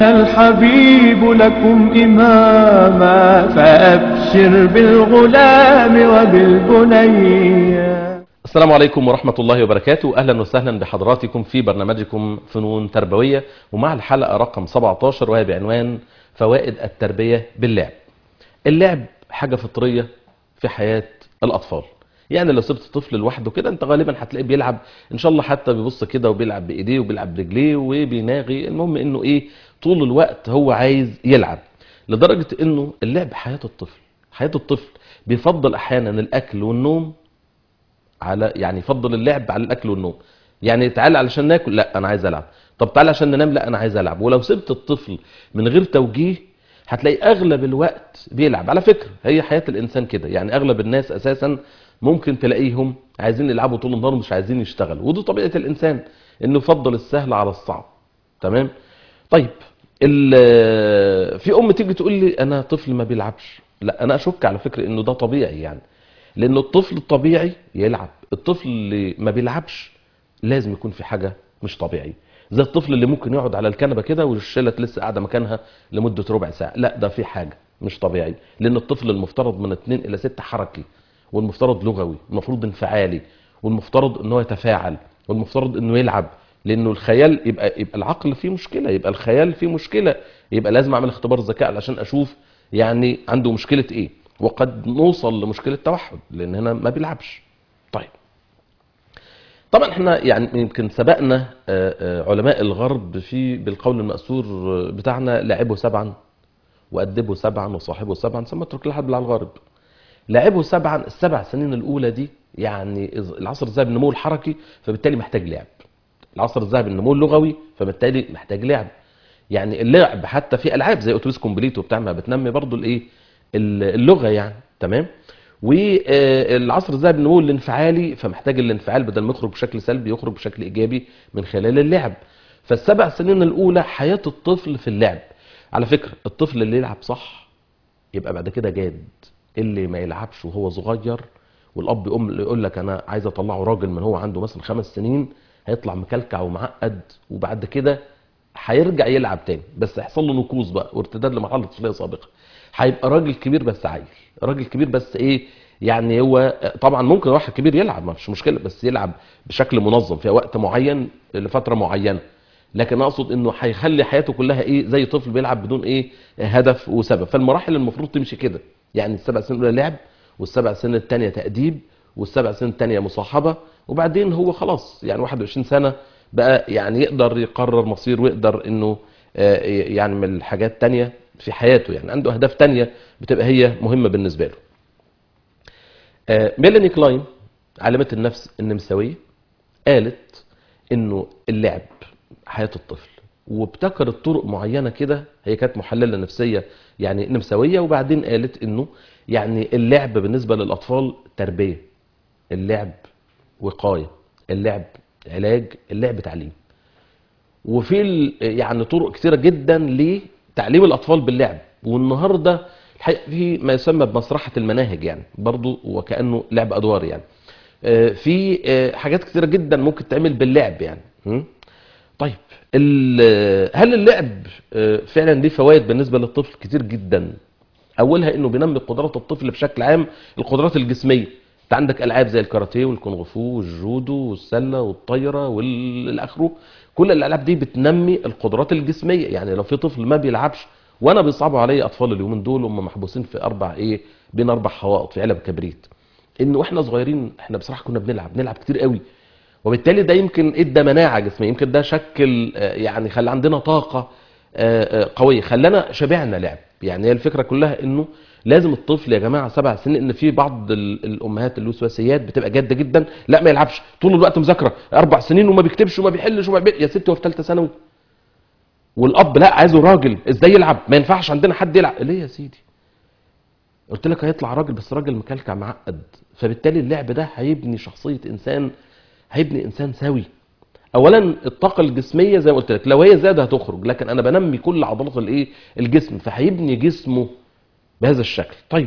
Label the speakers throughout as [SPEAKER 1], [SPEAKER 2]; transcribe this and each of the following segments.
[SPEAKER 1] الحبيب لكم إماما فأبشر بالغلام وبالبنيّ
[SPEAKER 2] السلام عليكم ورحمة الله وبركاته أهلا وسهلا بحضراتكم في برنامجكم فنون تربوية ومع الحلقة رقم 17 وهي بعنوان فوائد التربية باللعب اللعب حاجة فطرية في حياة الأطفال يعني لو سبت طفل لوحده كده انت غالبا هتلاقيه بيلعب ان شاء الله حتى بيبص كده وبيلعب بايديه وبيلعب برجليه وبيناغي المهم انه ايه طول الوقت هو عايز يلعب لدرجة انه اللعب حياة الطفل حياة الطفل بيفضل احيانا الاكل والنوم على يعني يفضل اللعب على الاكل والنوم يعني تعالى علشان ناكل لا انا عايز العب طب تعالى عشان ننام لا انا عايز العب ولو سبت الطفل من غير توجيه هتلاقي اغلب الوقت بيلعب على فكرة هي حياة الانسان كده يعني اغلب الناس اساسا ممكن تلاقيهم عايزين يلعبوا طول النهار مش عايزين يشتغلوا ودي طبيعة الانسان انه يفضل السهل على الصعب تمام طيب في ام تيجي تقول لي انا طفل ما بيلعبش لا انا اشك على فكرة انه ده طبيعي يعني لان الطفل الطبيعي يلعب الطفل اللي ما بيلعبش لازم يكون في حاجة مش طبيعية زي الطفل اللي ممكن يقعد على الكنبة كده والشلة لسه قاعدة مكانها لمدة ربع ساعة لا ده في حاجة مش طبيعي لان الطفل المفترض من 2 الى 6 حركي والمفترض لغوي المفروض انفعالي والمفترض ان هو يتفاعل والمفترض انه يلعب لانه الخيال يبقى يبقى العقل فيه مشكله يبقى الخيال فيه مشكله يبقى لازم اعمل اختبار ذكاء علشان اشوف يعني عنده مشكله ايه وقد نوصل لمشكله توحد لان هنا ما بيلعبش طيب طبعا احنا يعني يمكن سبقنا علماء الغرب في بالقول المأثور بتاعنا لعبوا سبعا وأدبوا سبعا وصاحبوا سبعا ثم اترك الحد على الغرب لعبوا سبعا السبع سنين الأولى دي يعني العصر الذهبي النمو الحركي فبالتالي محتاج لعب العصر الذهبي النمو اللغوي فبالتالي محتاج لعب يعني اللعب حتى في ألعاب زي أوتوبيس كومبليتو بتاع ما بتنمي برضو الإيه اللغة يعني تمام والعصر الذهبي النمو الانفعالي فمحتاج الانفعال بدل ما يخرج بشكل سلبي يخرج بشكل إيجابي من خلال اللعب فالسبع سنين الأولى حياة الطفل في اللعب على فكرة الطفل اللي يلعب صح يبقى بعد كده جاد اللي ما يلعبش وهو صغير والاب يقوم يقول لك انا عايز اطلعه راجل من هو عنده مثلا خمس سنين هيطلع مكلكع ومعقد وبعد كده هيرجع يلعب تاني بس هيحصل له نكوص بقى وارتداد لمرحله طفوليه سابقه هيبقى راجل كبير بس عيل راجل كبير بس ايه يعني هو طبعا ممكن واحد كبير يلعب ما فيش مشكله بس يلعب بشكل منظم في وقت معين لفتره معينه لكن اقصد انه هيخلي حياته كلها ايه زي طفل بيلعب بدون ايه هدف وسبب فالمراحل المفروض تمشي كده يعني السبع سنين الاولى لعب والسبع سنين الثانيه تاديب والسبع سنين الثانيه مصاحبه وبعدين هو خلاص يعني 21 سنه بقى يعني يقدر يقرر مصير ويقدر انه يعمل حاجات تانية في حياته يعني عنده اهداف تانية بتبقى هي مهمه بالنسبه له ميلاني كلاين عالمه النفس النمساويه قالت انه اللعب حياه الطفل وابتكرت طرق معينه كده هي كانت محلله نفسيه يعني نمساويه وبعدين قالت انه يعني اللعب بالنسبه للاطفال تربيه اللعب وقايه اللعب علاج اللعب تعليم وفي يعني طرق كثيره جدا لتعليم الاطفال باللعب والنهارده الحقيقه في ما يسمى بمسرحه المناهج يعني برضو وكانه لعب ادوار يعني في حاجات كثيره جدا ممكن تعمل باللعب يعني طيب هل اللعب فعلا ليه فوائد بالنسبه للطفل كتير جدا اولها انه بينمي قدرات الطفل بشكل عام القدرات الجسميه انت عندك العاب زي الكاراتيه والكونغ فو والجودو والسله والطايره والاخره كل الالعاب دي بتنمي القدرات الجسميه يعني لو في طفل ما بيلعبش وانا بيصعبوا عليا اطفال اليومين دول هم محبوسين في اربع ايه بين اربع حوائط في علب كبريت ان واحنا صغيرين احنا بصراحه كنا بنلعب بنلعب كتير قوي وبالتالي ده يمكن ادى مناعه جسميه يمكن ده شكل يعني خلى عندنا طاقه قويه خلانا شبعنا لعب يعني هي الفكره كلها انه لازم الطفل يا جماعه سبع سنين ان في بعض الامهات الوسواسيات بتبقى جاده جدا لا ما يلعبش طول الوقت مذاكره اربع سنين وما بيكتبش وما بيحلش وما بي... يا ستي هو في ثالثه ثانوي والاب لا عايزه راجل ازاي يلعب ما ينفعش عندنا حد يلعب ليه يا سيدي قلت لك هيطلع راجل بس راجل مكلكع معقد فبالتالي اللعب ده هيبني شخصيه انسان هيبني انسان سوي اولا الطاقه الجسميه زي ما قلت لك لو هي زياده هتخرج لكن انا بنمي كل عضلات الايه الجسم فهيبني جسمه بهذا الشكل طيب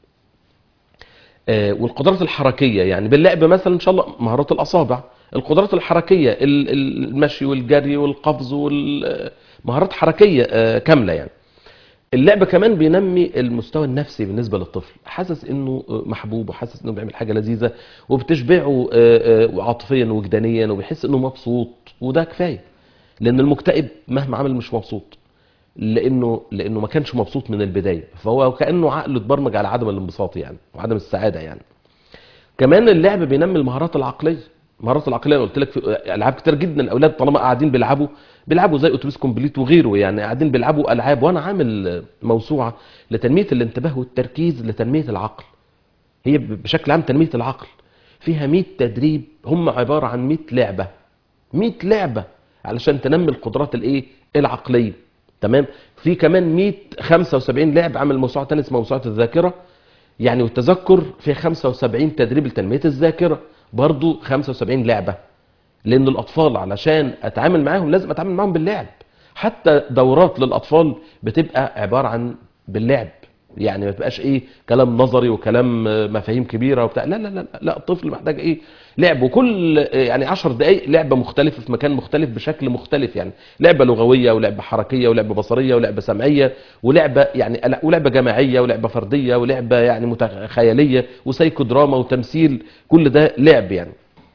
[SPEAKER 2] آه والقدرات الحركيه يعني باللعب مثلا ان شاء الله مهارات الاصابع القدرات الحركيه ال- ال- المشي والجري والقفز وال مهارات حركيه آه، كامله يعني اللعب كمان بينمي المستوى النفسي بالنسبه للطفل حاسس انه محبوب وحاسس انه بيعمل حاجه لذيذه وبتشبعه آه، آه، عاطفيا وجدانيا وبيحس انه مبسوط وده كفايه لان المكتئب مهما عمل مش مبسوط لانه لانه ما كانش مبسوط من البدايه فهو كانه عقله اتبرمج على عدم الانبساط يعني وعدم السعاده يعني كمان اللعب بينمي المهارات العقليه المهارات العقليه أنا قلت لك في العاب كتير جدا الاولاد طالما قاعدين بيلعبوا بيلعبوا زي اتوبيس كومبليت وغيره يعني قاعدين بيلعبوا العاب وانا عامل موسوعه لتنميه الانتباه والتركيز لتنميه العقل هي بشكل عام تنميه العقل فيها 100 تدريب هم عباره عن 100 لعبه 100 لعبه علشان تنمي القدرات الايه العقليه تمام في كمان 100 75 لعب عامل موسوعه ثانيه اسمها موسوعه الذاكره يعني والتذكر فيها 75 تدريب لتنميه الذاكره برضو 75 لعبه لان الاطفال علشان اتعامل معاهم لازم اتعامل معاهم باللعب حتى دورات للاطفال بتبقى عباره عن باللعب يعني ما تبقاش ايه كلام نظري وكلام آه، مفاهيم كبيره وبتاع لا لا لا لا الطفل محتاج ايه لعب وكل آه، يعني 10 دقائق لعبه مختلفه في مكان مختلف بشكل مختلف يعني لعبه لغويه ولعبه حركيه ولعبه بصريه ولعبه سمعيه ولعبه يعني لا، ولعبه جماعيه ولعبه فرديه ولعبه يعني متخ- خياليه وسايكو دراما وتمثيل كل ده لعب يعني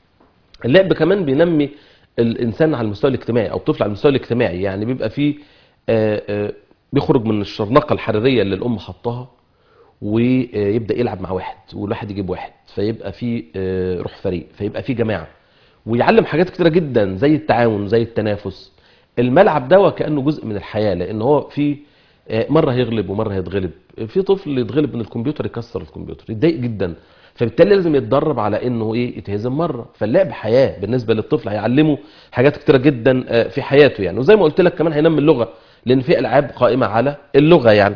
[SPEAKER 2] اللعب كمان بينمي الانسان على المستوى الاجتماعي او الطفل على المستوى الاجتماعي يعني بيبقى فيه آه، آه، بيخرج من الشرنقه الحراريه اللي الام حطها ويبدا يلعب مع واحد والواحد يجيب واحد فيبقى في آه، روح فريق فيبقى في جماعه ويعلم حاجات كتيره جدا زي التعاون زي التنافس الملعب ده وكانه جزء من الحياه لان هو في آه، مره هيغلب ومره هيتغلب في طفل يتغلب من الكمبيوتر يكسر الكمبيوتر يتضايق جدا فبالتالي لازم يتدرب على انه ايه يتهزم مره فاللعب حياه بالنسبه للطفل هيعلمه حاجات كتيره جدا آه، في حياته يعني وزي ما قلت لك كمان هينمي اللغه لان في العاب قائمه على اللغه يعني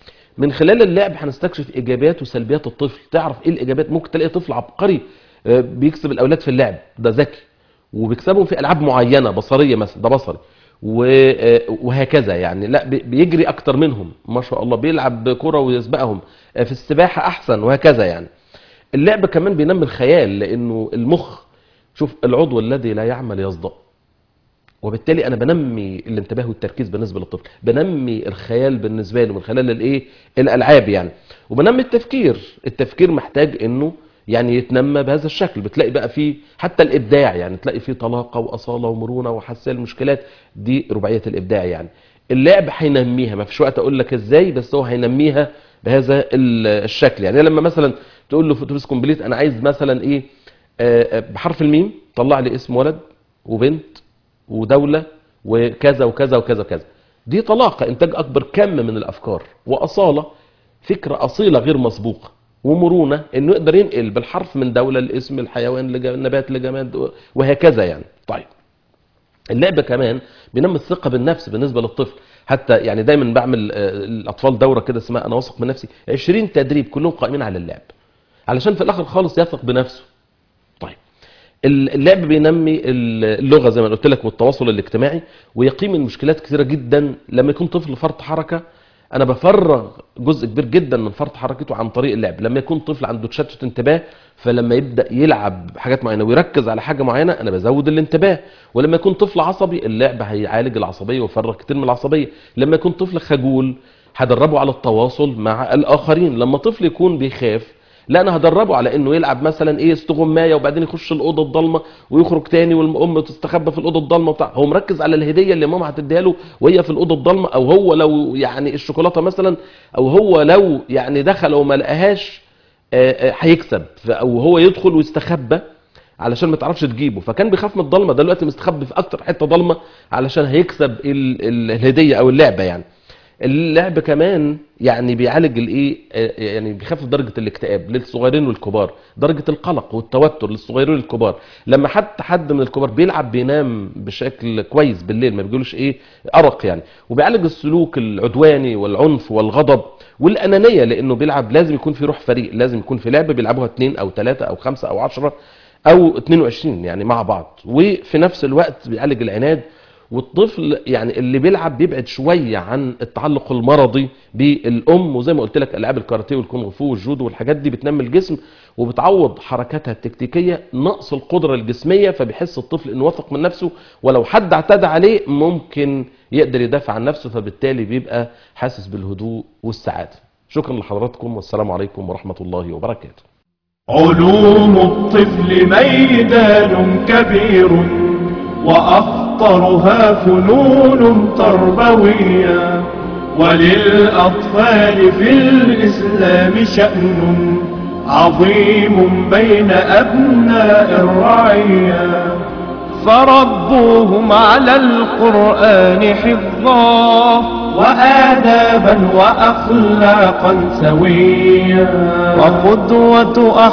[SPEAKER 2] من خلال اللعب هنستكشف ايجابيات وسلبيات الطفل تعرف ايه الايجابيات ممكن تلاقي طفل عبقري آه، بيكسب الاولاد في اللعب ده ذكي وبيكسبهم في العاب معينه بصريه مثلا ده بصري و- آه، وهكذا يعني لا بي- بيجري اكتر منهم ما شاء الله بيلعب كرة ويسبقهم آه، في السباحه احسن وهكذا يعني اللعب كمان بينمي الخيال لانه المخ شوف العضو الذي لا يعمل يصدأ وبالتالي انا بنمي الانتباه والتركيز بالنسبه للطفل بنمي الخيال بالنسبه له من خلال الايه الالعاب يعني وبنمي التفكير التفكير محتاج انه يعني يتنمى بهذا الشكل بتلاقي بقى فيه حتى الابداع يعني تلاقي فيه طلاقه واصاله ومرونه وحساسيه للمشكلات دي رباعيه الابداع يعني اللعب هينميها ما فيش وقت اقول لك ازاي بس هو هينميها بهذا ال- الشكل يعني لما مثلا تقول له في اتوبيس كومبليت انا عايز مثلا ايه آه، آه، بحرف الميم طلع لي اسم ولد وبنت ودولة وكذا وكذا وكذا وكذا دي طلاقة إنتاج أكبر كم من الأفكار وأصالة فكرة أصيلة غير مسبوقة ومرونة إنه يقدر ينقل بالحرف من دولة لاسم الحيوان لنبات لجماد وهكذا يعني طيب اللعبة كمان بينمي الثقة بالنفس بالنسبة للطفل حتى يعني دايما بعمل آه، الأطفال دورة كده اسمها أنا واثق من نفسي 20 تدريب كلهم قائمين على اللعب علشان في الآخر خالص يثق بنفسه طيب اللعب بينمي اللغه زي ما قلت لك والتواصل الاجتماعي ويقيم المشكلات كثيره جدا لما يكون طفل فرط حركه انا بفرغ جزء كبير جدا من فرط حركته عن طريق اللعب لما يكون طفل عنده تشتت انتباه فلما يبدا يلعب حاجات معينه ويركز على حاجه معينه انا بزود الانتباه ولما يكون طفل عصبي اللعب هيعالج العصبيه ويفرغ كتير من العصبيه لما يكون طفل خجول هدربه على التواصل مع الاخرين لما طفل يكون بيخاف لا انا هدربه على انه يلعب مثلا ايه استغمايه وبعدين يخش الاوضه الضلمه ويخرج تاني والام تستخبى في الاوضه الضلمه وبتاع هو مركز على الهديه اللي ماما هتديها له وهي في الاوضه الضلمه او هو لو يعني الشوكولاته مثلا او هو لو يعني دخل وما لقاهاش آه، آه، هيكسب ف- او هو يدخل ويستخبى علشان ما تعرفش تجيبه فكان بيخاف من الضلمه ده دلوقتي مستخبي في اكتر حته ضلمه علشان هيكسب ال- ال- الهديه او اللعبه يعني اللعب كمان يعني بيعالج الايه آه، يعني بيخفف درجه الاكتئاب للصغيرين والكبار درجه القلق والتوتر للصغيرين والكبار لما حتى حد من الكبار بيلعب بينام بشكل كويس بالليل ما بيجيلوش ايه ارق يعني وبيعالج السلوك العدواني والعنف والغضب والانانيه لانه بيلعب لازم يكون في روح فريق لازم يكون في لعبه بيلعبوها اثنين او ثلاثه او خمسه او عشرة او 22 يعني مع بعض وفي نفس الوقت بيعالج العناد والطفل يعني اللي بيلعب بيبعد شويه عن التعلق المرضي بالام وزي ما قلت لك العاب الكاراتيه والكونغ فو والجودو والحاجات دي بتنمي الجسم وبتعوض حركاتها التكتيكيه نقص القدره الجسميه فبيحس الطفل انه واثق من نفسه ولو حد اعتدى عليه ممكن يقدر يدافع عن نفسه فبالتالي بيبقى حاسس بالهدوء والسعاده شكرا لحضراتكم والسلام عليكم ورحمه الله وبركاته
[SPEAKER 1] علوم الطفل ميدان كبير وأخطرها فنون تربوية وللأطفال في الإسلام شأن عظيم بين أبناء الرعية فربوهم على القرآن حفظا وآدابا وأخلاقا سويا وقدوة